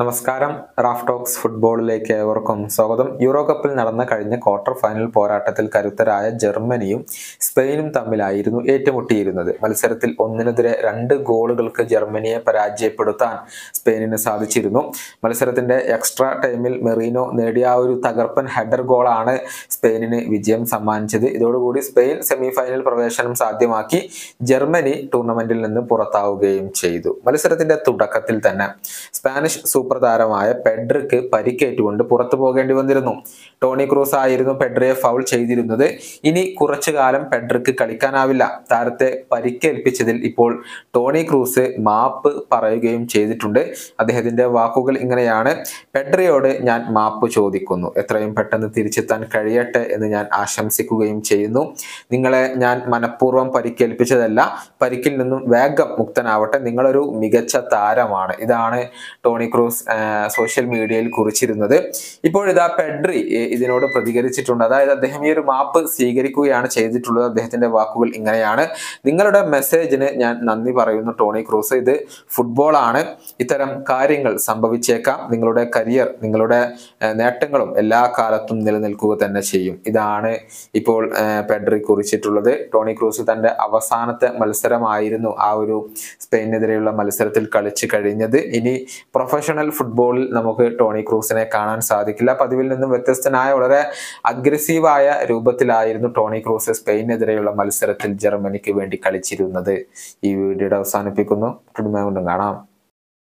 നമസ്കാരം Raf talks ഫുട്ബോളിലേക്ക് ഏവർക്കും സ്വാഗതം യൂറോ കപ്പിൽ നടന്ന കഴിഞ്ഞ ക്വാർട്ടർ ഫൈനൽ പോരാട്ടത്തിൽ കരുത്തരായ ജർമ്മനിയും സ്പെയിനും തമ്മിലായിരുന്നു ഏറ്റുമുട്ടിയിരുന്നത് മത്സരത്തിൽ ഒന്നിനെതിരെ രണ്ട് ഗോളുകൾക്ക് ജർമ്മനിയെ പരാജയപ്പെടുത്താൻ സ്പെയിനിന് സാധിച്ചിരുന്നു മത്സരത്തിന്റെ എക്സ്ട്രാ ടൈമിൽ മെറീനോ നേടിയ ആ ഒരു തകർപ്പൻ ഹെഡർ ഗോളാണ് സ്പെയിനിന് വിജയം സമ്മാനിച്ചത് ഇതോടുകൂടി സ്പെയിൻ സെമി ഫൈനൽ പ്രവേശനം സാധ്യമാക്കി ജർമ്മനി ടൂർണമെന്റിൽ നിന്ന് പുറത്താവുകയും ചെയ്തു മത്സരത്തിന്റെ തുടക്കത്തിൽ തന്നെ സ്പാനിഷ് സൂപ്പർ താരമായ പെഡ്രിക്ക് പരിക്കേറ്റുകൊണ്ട് പുറത്തു പോകേണ്ടി വന്നിരുന്നു ടോണി ക്രൂസ് ആയിരുന്നു പെഡ്രിയെ ഫൗൾ ചെയ്തിരുന്നത് ഇനി കുറച്ചു കാലം പെഡ്രിക്ക് കളിക്കാനാവില്ല താരത്തെ പരിക്കേൽപ്പിച്ചതിൽ ഇപ്പോൾ ടോണി ക്രൂസ് മാപ്പ് പറയുകയും ചെയ്തിട്ടുണ്ട് അദ്ദേഹത്തിന്റെ വാക്കുകൾ ഇങ്ങനെയാണ് പെഡ്രിയോട് ഞാൻ മാപ്പ് ചോദിക്കുന്നു എത്രയും പെട്ടെന്ന് തിരിച്ചെത്താൻ കഴിയട്ടെ എന്ന് ഞാൻ ആശംസിക്കുകയും ചെയ്യുന്നു നിങ്ങളെ ഞാൻ മനഃപൂർവ്വം പരിക്കേൽപ്പിച്ചതല്ല പരിക്കിൽ നിന്നും വേഗം മുക്തനാവട്ടെ നിങ്ങളൊരു മികച്ച താരമാണ് ഇതാണ് ടോണി ക്രൂസ് ആ, സോഷ്യൽ മീഡിയയിൽ കുറിച്ചിരുന്നത് ഇപ്പോഴിതാ പെഡ്രി ഏ, ഇതിനോട് പ്രതികരിച്ചിട്ടുണ്ട് അതായത് അദ്ദേഹം ഈ ഒരു മാപ്പ് സ്വീകരിക്കുകയാണ് ചെയ്തിട്ടുള്ളത് അദ്ദേഹത്തിന്റെ വാക്കുകൾ ഇങ്ങനെയാണ് നിങ്ങളുടെ മെസ്സേജിന് ഞാൻ നന്ദി പറയുന്നു ടോണി ക്രൂസ് ഇത് ഫുട്ബോളാണ് ഇത്തരം കാര്യങ്ങൾ സംഭവിച്ചേക്കാം നിങ്ങളുടെ കരിയർ നിങ്ങളുടെ ആ, നേട്ടങ്ങളും എല്ലാ കാലത്തും നിലനിൽക്കുക തന്നെ ചെയ്യും ഇതാണ് ഇപ്പോൾ ആ, പെഡ്രി കുറിച്ചിട്ടുള്ളത് ടോണി ക്രൂസ് തന്റെ അവസാനത്തെ മത്സരമായിരുന്നു ആ ഒരു സ്പെയിനെതിരെയുള്ള മത്സരത്തിൽ കളിച്ചു കഴിഞ്ഞത് ഇനി പ്രൊഫഷണൽ ഫുട്ബോളിൽ നമുക്ക് ടോണി ക്രൂസിനെ കാണാൻ സാധിക്കില്ല പതിവിൽ നിന്നും വ്യത്യസ്തനായ വളരെ അഗ്രസീവായ രൂപത്തിലായിരുന്നു ടോണി ക്രൂസ് സ്പെയിനെതിരെയുള്ള മത്സരത്തിൽ ജർമ്മനിക്ക് വേണ്ടി കളിച്ചിരുന്നത് ഈ വീഡിയോയുടെ അവസാനിപ്പിക്കുന്നു വീണ്ടും കാണാം